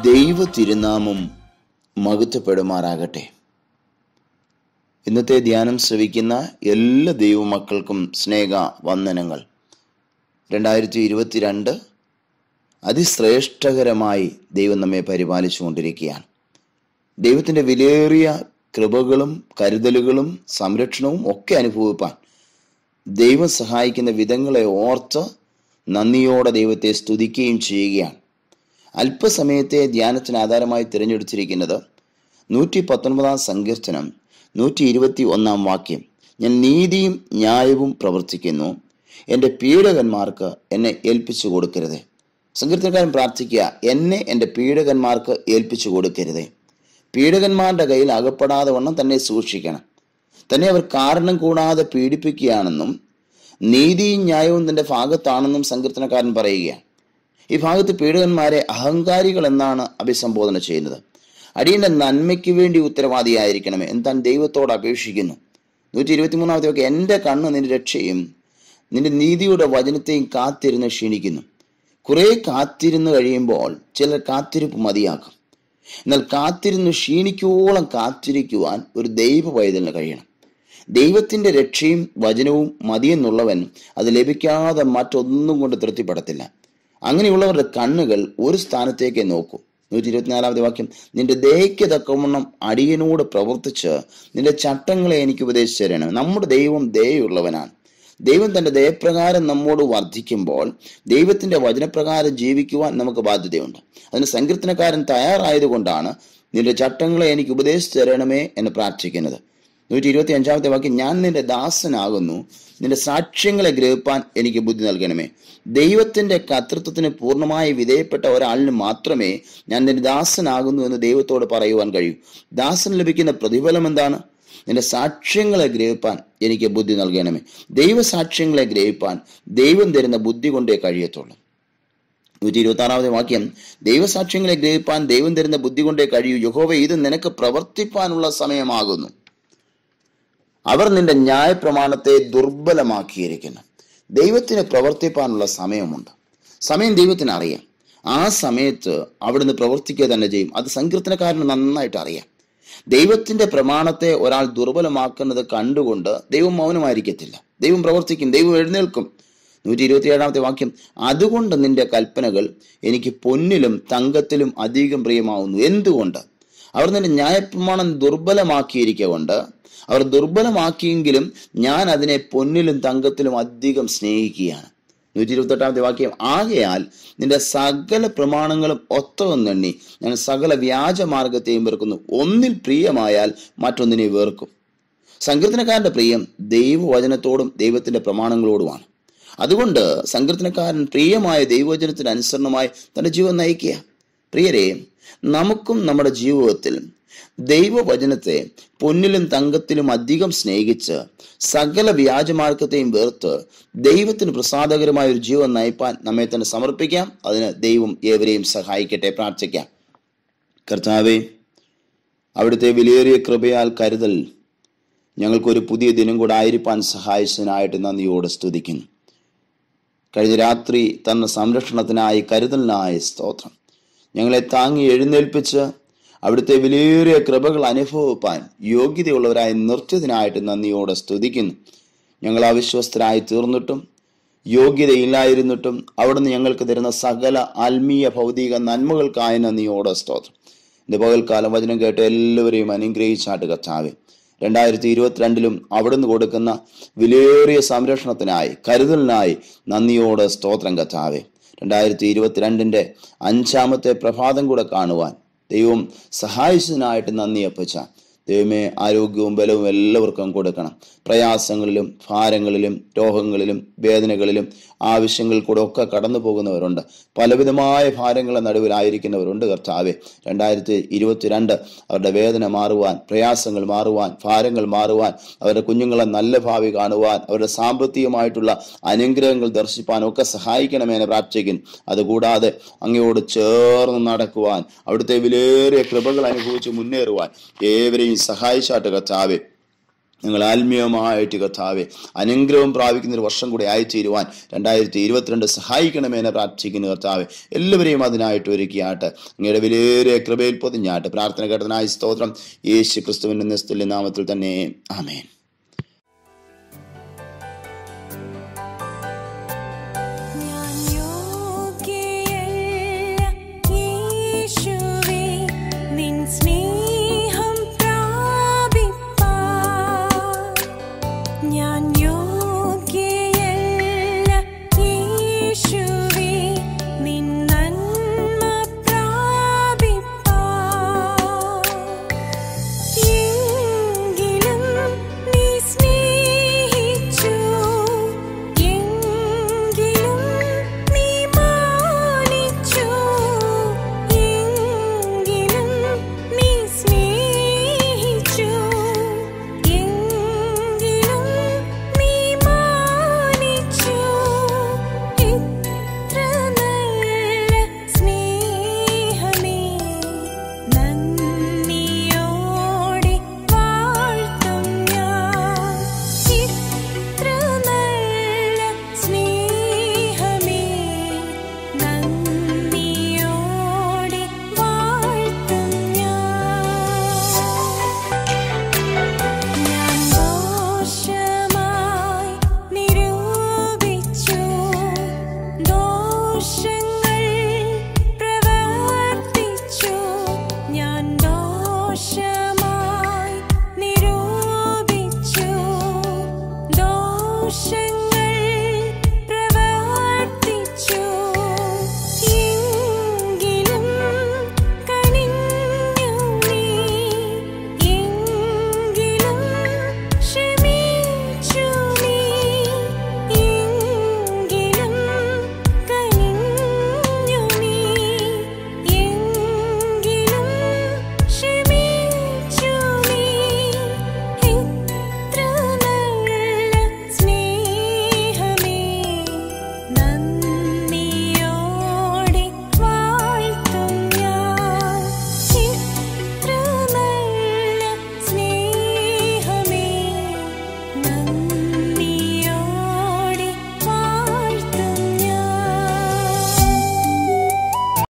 ദൈവ തിരുനാമം മഹത്വപ്പെടുമാറാകട്ടെ ഇന്നത്തെ ധ്യാനം ശ്രവിക്കുന്ന എല്ലാ ദൈവമക്കൾക്കും സ്നേഹ വന്ദനങ്ങൾ രണ്ടായിരത്തി ഇരുപത്തിരണ്ട് അതിശ്രേഷ്ഠകരമായി ദൈവം നമ്മെ പരിപാലിച്ചു കൊണ്ടിരിക്കുകയാണ് ദൈവത്തിൻ്റെ വിലയേറിയ കൃപകളും കരുതലുകളും സംരക്ഷണവും ഒക്കെ അനുഭവിപ്പാൻ ദൈവം സഹായിക്കുന്ന വിധങ്ങളെ ഓർത്ത് നന്ദിയോടെ ദൈവത്തെ സ്തുതിക്കുകയും ചെയ്യുകയാണ് അല്പസമയത്തെ ധ്യാനത്തിന് ആധാരമായി തിരഞ്ഞെടുത്തിരിക്കുന്നത് നൂറ്റി പത്തൊൻപതാം സങ്കീർത്തനം നൂറ്റി ഇരുപത്തി ഒന്നാം വാക്യം ഞാൻ നീതിയും ന്യായവും പ്രവർത്തിക്കുന്നു എൻ്റെ പീഡകന്മാർക്ക് എന്നെ ഏൽപ്പിച്ചു കൊടുക്കരുത് സങ്കീർത്തനക്കാരൻ പ്രാർത്ഥിക്കുക എന്നെ എൻ്റെ പീഡകന്മാർക്ക് ഏൽപ്പിച്ചു കൊടുക്കരുതേ പീഡകന്മാരുടെ കയ്യിൽ അകപ്പെടാതെ വണ്ണം തന്നെ സൂക്ഷിക്കണം തന്നെ അവർ കാരണം കൂടാതെ പീഡിപ്പിക്കുകയാണെന്നും നീതിയും ന്യായവും തന്റെ ഭാഗത്താണെന്നും സങ്കീർത്തനക്കാരൻ പറയുകയാണ് ഈ ഭാഗത്ത് പീഡകന്മാരെ അഹങ്കാരികൾ എന്നാണ് അഭിസംബോധന ചെയ്യുന്നത് അടിയന്റെ നന്മയ്ക്ക് വേണ്ടി ഉത്തരവാദിയായിരിക്കണമേ എന്ന് താൻ ദൈവത്തോട് അപേക്ഷിക്കുന്നു നൂറ്റി ഇരുപത്തിമൂന്നാമത്തെ വാക്യം എൻ്റെ കണ്ണ് നിന്റെ രക്ഷയും നിന്റെ നീതിയുടെ വചനത്തെയും കാത്തിരുന്ന് ക്ഷീണിക്കുന്നു കുറെ കാത്തിരുന്ന് കഴിയുമ്പോൾ ചിലർ കാത്തിരിപ്പ് മതിയാക്കും എന്നാൽ കാത്തിരുന്ന് ക്ഷീണിക്കുവോളം കാത്തിരിക്കുവാൻ ഒരു ദൈവ പൈതലിന് കഴിയണം ദൈവത്തിന്റെ രക്ഷയും വചനവും മതിയെന്നുള്ളവൻ അത് ലഭിക്കാതെ മറ്റൊന്നും കൊണ്ട് തൃപ്തിപ്പെടത്തില്ല അങ്ങനെയുള്ളവരുടെ കണ്ണുകൾ ഒരു സ്ഥാനത്തേക്ക് നോക്കൂ നൂറ്റി ഇരുപത്തിനാലാമത്തെ വാക്യം നിന്റെ ദേഹയ്ക്ക് തക്കവണ്ണം അടിയനോട് പ്രവർത്തിച്ച് നിന്റെ ചട്ടങ്ങളെ എനിക്ക് ഉപദേശിച്ചു തരണം നമ്മുടെ ദൈവം ദയുള്ളവനാണ് ദൈവം തന്റെ ദയപ്രകാരം നമ്മോട് വർദ്ധിക്കുമ്പോൾ ദൈവത്തിന്റെ വചനപ്രകാരം ജീവിക്കുവാൻ നമുക്ക് ബാധ്യതയുണ്ട് അതിന് സങ്കീർത്തനക്കാരൻ തയ്യാറായതുകൊണ്ടാണ് നിന്റെ ചട്ടങ്ങളെ എനിക്ക് ഉപദേശിച്ചു തരണമേ എന്ന് പ്രാർത്ഥിക്കുന്നത് നൂറ്റി ഇരുപത്തി അഞ്ചാമത്തെ വാക്യം ഞാൻ നിന്റെ ദാസനാകുന്നു നിന്റെ സാക്ഷ്യങ്ങളെ ഗ്രഹിപ്പാൻ എനിക്ക് ബുദ്ധി നൽകണമേ ദൈവത്തിന്റെ കർത്തൃത്വത്തിന് പൂർണ്ണമായി വിധേയപ്പെട്ട ഒരാളിന് മാത്രമേ ഞാൻ നിന്റെ ദാസനാകുന്നു എന്ന് ദൈവത്തോട് പറയുവാൻ കഴിയൂ ദാസന് ലഭിക്കുന്ന പ്രതിഫലം എന്താണ് നിന്റെ സാക്ഷ്യങ്ങളെ ഗ്രഹിപ്പാൻ എനിക്ക് ബുദ്ധി നൽകണമേ ദൈവസാക്ഷ്യങ്ങളെ ഗ്രഹിപ്പാൻ ദൈവം തരുന്ന ബുദ്ധി കൊണ്ടേ കഴിയത്തുള്ളൂ നൂറ്റി ഇരുപത്തി ആറാമത്തെ വാക്യം ദൈവസാക്ഷ്യങ്ങളെ ഗ്രഹിപ്പാൻ ദൈവം തരുന്ന ബുദ്ധി കൊണ്ടേ കഴിയൂ യഹോവ ഇത് നിനക്ക് പ്രവർത്തിപ്പാനുള്ള സമയമാകുന്നു അവർ നിന്റെ ന്യായപ്രമാണത്തെ ദുർബലമാക്കിയിരിക്കുന്നു ദൈവത്തിന് പ്രവർത്തിപ്പാനുള്ള സമയമുണ്ട് സമയം ദൈവത്തിന് അറിയാം ആ സമയത്ത് അവിടുന്ന് പ്രവർത്തിക്കുക തന്നെ ചെയ്യും അത് സങ്കീർത്തനക്കാരന് നന്നായിട്ട് അറിയാം ദൈവത്തിന്റെ പ്രമാണത്തെ ഒരാൾ ദുർബലമാക്കുന്നത് കണ്ടുകൊണ്ട് ദൈവം മൗനമായിരിക്കത്തില്ല ദൈവം പ്രവർത്തിക്കും ദൈവം എഴുന്നേൽക്കും നൂറ്റി ഇരുപത്തി ഏഴാമത്തെ വാക്യം അതുകൊണ്ട് നിന്റെ കൽപ്പനകൾ എനിക്ക് പൊന്നിലും തങ്കത്തിലും അധികം പ്രിയമാവുന്നു എന്തുകൊണ്ട് അവർ നിന്റെ ന്യായപ്രമാണം ദുർബലമാക്കിയിരിക്കുക കൊണ്ട് അവർ ദുർബലമാക്കിയെങ്കിലും ഞാൻ അതിനെ പൊന്നിലും തങ്കത്തിലും അധികം സ്നേഹിക്കുകയാണ് നൂറ്റി ഇരുപത്തെട്ടാമത്തെ വാക്യം ആകയാൽ നിന്റെ സകല പ്രമാണങ്ങളും ഒത്തവെന്നെണ്ണി ഞാൻ സകല വ്യാജമാർഗത്തെയും വെറുക്കുന്നു ഒന്നിൽ പ്രിയമായാൽ മറ്റൊന്നിനെ വെറുക്കും സങ്കീർത്തനക്കാരന്റെ പ്രിയം ദൈവവചനത്തോടും ദൈവത്തിന്റെ പ്രമാണങ്ങളോടുമാണ് അതുകൊണ്ട് സങ്കീർത്തനക്കാരൻ പ്രിയമായ ദൈവവചനത്തിന് അനുസരണമായി തന്റെ ജീവൻ നയിക്കുക പ്രിയരെ നമുക്കും നമ്മുടെ ജീവിതത്തിൽ ദൈവവചനത്തെ പൊന്നിലും തങ്കത്തിലും അധികം സ്നേഹിച്ച് സകല വ്യാജമാർഗത്തെയും വേർത്ത് ദൈവത്തിന് പ്രസാദകരമായ ഒരു ജീവൻ നയിപ്പാൻ നമ്മെ തന്നെ സമർപ്പിക്കാം അതിന് ദൈവം ഏവരെയും സഹായിക്കട്ടെ പ്രാർത്ഥിക്കാം കർത്താവെ അവിടുത്തെ വിലയേറിയ കൃപയാൽ കരുതൽ ഞങ്ങൾക്കൊരു പുതിയ ദിനം കൂടെ ആയിരിക്കാൻ സഹായിച്ചതിനായിട്ട് നന്ദിയോട് സ്തുതിക്കുന്നു കഴിഞ്ഞ രാത്രി തന്ന സംരക്ഷണത്തിനായി കരുതലിനായി സ്തോത്രം ഞങ്ങളെ താങ്ങി എഴുന്നേൽപ്പിച്ച് അവിടുത്തെ വിലയേറിയ കൃപകൾ അനുഭവിപ്പാൻ യോഗ്യതയുള്ളവരായി നിർത്തിയതിനായിട്ട് നന്ദിയോടെ സ്തുതിക്കുന്നു ഞങ്ങൾ അവിശ്വസ്തരായി തീർന്നിട്ടും യോഗ്യതയില്ലായിരുന്നിട്ടും അവിടുന്ന് ഞങ്ങൾക്ക് തരുന്ന സകല ആത്മീയ ഭൗതിക നന്മകൾക്കായി നന്ദിയോടെ സ്തോത്രം ഇന്ന് പകൽക്കാലം വചനം കേട്ട് എല്ലാവരെയും അനുഗ്രഹിച്ചാട്ട് കർത്താവെ രണ്ടായിരത്തി ഇരുപത്തിരണ്ടിലും അവിടുന്ന് കൊടുക്കുന്ന വിലയേറിയ സംരക്ഷണത്തിനായി കരുതലിനായി നന്ദിയോടെ സ്തോത്രം കർത്താവെ രണ്ടായിരത്തി ഇരുപത്തിരണ്ടിന്റെ അഞ്ചാമത്തെ പ്രഭാതം കൂടെ കാണുവാൻ ദൈവം സഹായിച്ചതിനായിട്ട് നന്ദി അപ്പച്ച ദൈവമേ ആരോഗ്യവും ബലവും എല്ലാവർക്കും കൊടുക്കണം പ്രയാസങ്ങളിലും ഭാരങ്ങളിലും രോഗങ്ങളിലും വേദനകളിലും ആവശ്യങ്ങളിൽ കൂടെ ഒക്കെ കടന്നു പോകുന്നവരുണ്ട് പലവിധമായ ഭാരങ്ങളുടെ നടുവിലായിരിക്കുന്നവരുണ്ട് കർത്താവെ രണ്ടായിരത്തി ഇരുപത്തിരണ്ട് അവരുടെ വേദന മാറുവാൻ പ്രയാസങ്ങൾ മാറുവാൻ ഭാരങ്ങൾ മാറുവാൻ അവരുടെ കുഞ്ഞുങ്ങളെ നല്ല ഭാവി കാണുവാൻ അവരുടെ സാമ്പത്തികമായിട്ടുള്ള അനുഗ്രഹങ്ങൾ ദർശിപ്പാൻ ഒക്കെ സഹായിക്കണമെന്ന് പ്രാർത്ഥിക്കുന്നു അതുകൂടാതെ അങ്ങയോട് ചേർന്ന് നടക്കുവാൻ അവിടുത്തെ വിലേറിയ കൃപകൾ അനുഭവിച്ച് മുന്നേറുവാൻ ഏവരെയും സഹായിച്ചാട്ട് കർത്താവെ നിങ്ങൾ ആത്മീയമായിട്ട് കർത്താവെ അനുഗ്രഹം പ്രാപിക്കുന്ന ഒരു വർഷം കൂടി ആയിത്തീരുവാൻ രണ്ടായിരത്തി ഇരുപത്തിരണ്ട് സഹായിക്കണമേ എന്ന് പ്രാർത്ഥിക്കുന്നു കർത്താവെ എല്ലാവരെയും അതിനായിട്ട് ഒരുക്കിയാട്ട് അങ്ങയുടെ വിലയേറിയ കൃപയിൽ പൊതിഞ്ഞാട്ട് പ്രാർത്ഥന കേട്ടതിനായി സ്തോത്രം യേശു ക്രിസ്തുവിന്റെ നിസ്തുല്യ നാമത്തിൽ തന്നെ ആമേൻ ഞാൻ യോഗ്യയല്ല യേശുവേ നിൻ സ്നേഹ